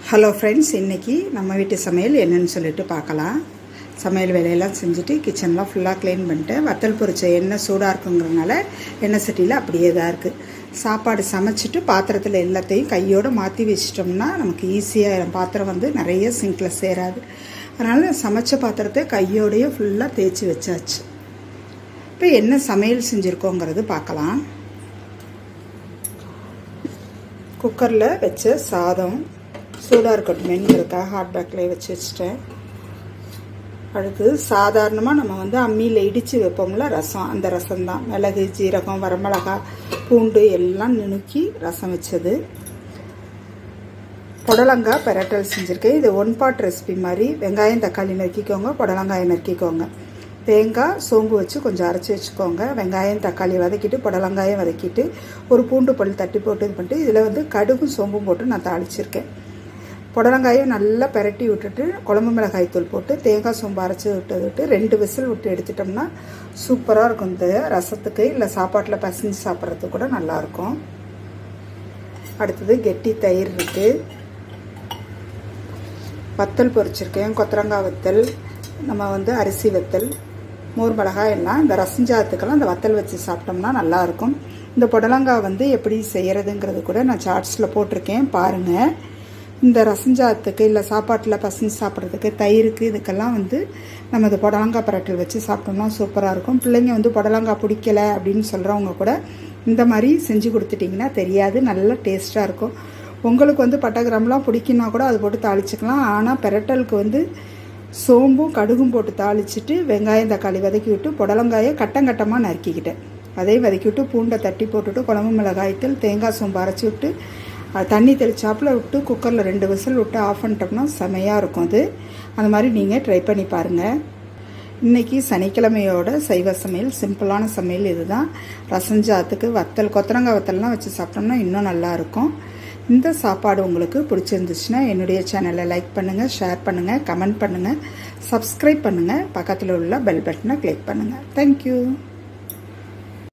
hello friends இன்றைக்கி நம்ம வீட்டு சமையல் என்னன்னு சொல்லிட்டு பார்க்கலாம் சமையல் வேலையெல்லாம் செஞ்சுட்டு கிச்சன்லாம் ஃபுல்லாக க்ளீன் பண்ணிட்டு வத்தல் பொரிச்ச எண்ணெய் சூடாக இருக்குங்கிறதுனால எண்ணெய் சட்டியில் அப்படியே தான் இருக்குது சாப்பாடு சமைச்சிட்டு பாத்திரத்தில் எல்லாத்தையும் கையோடு மாற்றி வச்சிட்டோம்னா நமக்கு ஈஸியாக பாத்திரம் வந்து நிறைய சிங்கில் சேராது அதனால் சமைச்ச பாத்திரத்தை கையோடையே ஃபுல்லாக தேய்ச்சி வச்சாச்சு இப்போ என்ன சமையல் செஞ்சுருக்கோங்கிறது பார்க்கலாம் குக்கரில் வச்ச சாதம் சூடாக இருக்கட்டுமேங்கிறதுக்காக ஹாட் பேக்கில் வச்சு வச்சுட்டேன் அடுத்து சாதாரணமாக நம்ம வந்து அம்மியில் இடித்து வைப்போம்ல ரசம் அந்த ரசம் தான் மிளகு ஜீரகம் வரமிளகா பூண்டு எல்லாம் நுணுக்கி ரசம் வச்சது புடலங்காய் பெரட்டல் செஞ்சுருக்கேன் இது ஒன் பாட் ரெசிபி மாதிரி வெங்காயம் தக்காளி நறுக்கிக்கோங்க புடலங்காயை நறுக்கிக்கோங்க தேங்காய் சோம்பு வச்சு கொஞ்சம் அரைச்சி வச்சுக்கோங்க வெங்காயம் தக்காளி வதக்கிட்டு புடலங்காயம் வதக்கிட்டு ஒரு பூண்டு பல் தட்டி போட்டு இது பண்ணிட்டு இதில் வந்து கடுகும் சோம்பும் போட்டு நான் தாளிச்சிருக்கேன் புடலங்காயும் நல்லா பெரட்டி விட்டுட்டு குழம்பு மிளகாய் தூள் போட்டு தேங்காய் சோம்பு அரைச்சி விட்டு விட்டு ரெண்டு விசில் விட்டு எடுத்துட்டோம்னா சூப்பராக இருக்கும் இந்த ரசத்துக்கு இல்லை சாப்பாட்டில் பசஞ்சு சாப்பிட்றதுக்கு கூட நல்லாயிருக்கும் அடுத்தது கெட்டி தயிர் இருக்குது வத்தல் பொரிச்சிருக்கேன் கொத்தரங்காய் வத்தல் நம்ம வந்து அரிசி வத்தல் மோர் மிளகாய் எல்லாம் இந்த ரசஞ்சாதத்துக்கெல்லாம் இந்த வத்தல் வச்சு சாப்பிட்டோம்னா நல்லாயிருக்கும் இந்த புடலங்காய் வந்து எப்படி செய்கிறதுங்கிறது கூட நான் சார்ட்ஸில் போட்டிருக்கேன் பாருங்கள் இந்த ரசஞ்சாதத்துக்கு இல்லை சாப்பாட்டில் பசஞ்சு சாப்பிட்றதுக்கு தயிருக்கு இதுக்கெல்லாம் வந்து நம்ம இந்த புடலங்காய் பரட்டல் வச்சு சாப்பிட்டோம்னா சூப்பராக இருக்கும் பிள்ளைங்க வந்து புடலங்காய் பிடிக்கலை அப்படின்னு சொல்கிறவங்க கூட இந்த மாதிரி செஞ்சு கொடுத்துட்டிங்கன்னா தெரியாது நல்ல டேஸ்ட்டாக இருக்கும் உங்களுக்கு வந்து பட்டை கிராம்லாம் பிடிக்குன்னா கூட அது போட்டு தாளிச்சிக்கலாம் ஆனால் பெரட்டலுக்கு வந்து சோம்பும் கடுகும் போட்டு தாளிச்சிட்டு வெங்காயம் தக்காளி வதக்கி விட்டு புடலங்காயை கட்டங்கட்டமாக நறுக்கிக்கிட்டேன் அதையும் வதக்கி விட்டு பூண்டை தட்டி போட்டுட்டு குழம்பு மிளகாயத்தில் தேங்காய் சோம்பு அரைச்சி விட்டு தண்ணி தெளிச்சாப்பில் விட்டு குக்கரில் ரெண்டு விசில் விட்டு ஆஃப் பண்ணிட்டோம்னா செமையாக இருக்கும் அது அந்த மாதிரி நீங்கள் ட்ரை பண்ணி பாருங்கள் இன்றைக்கி சனிக்கிழமையோட சைவ சமையல் சிம்பிளான சமையல் இதுதான் ரசஞ்சாத்துக்கு வத்தல் கொத்தரங்காய் வத்தல்லாம் வச்சு சாப்பிட்டோம்னா இன்னும் நல்லாயிருக்கும் இந்த சாப்பாடு உங்களுக்கு பிடிச்சிருந்துச்சுன்னா என்னுடைய சேனலை லைக் பண்ணுங்கள் ஷேர் பண்ணுங்கள் கமெண்ட் பண்ணுங்கள் சப்ஸ்கிரைப் பண்ணுங்கள் பக்கத்தில் உள்ள பெல் பட்டனை கிளிக் பண்ணுங்கள் தேங்க்யூ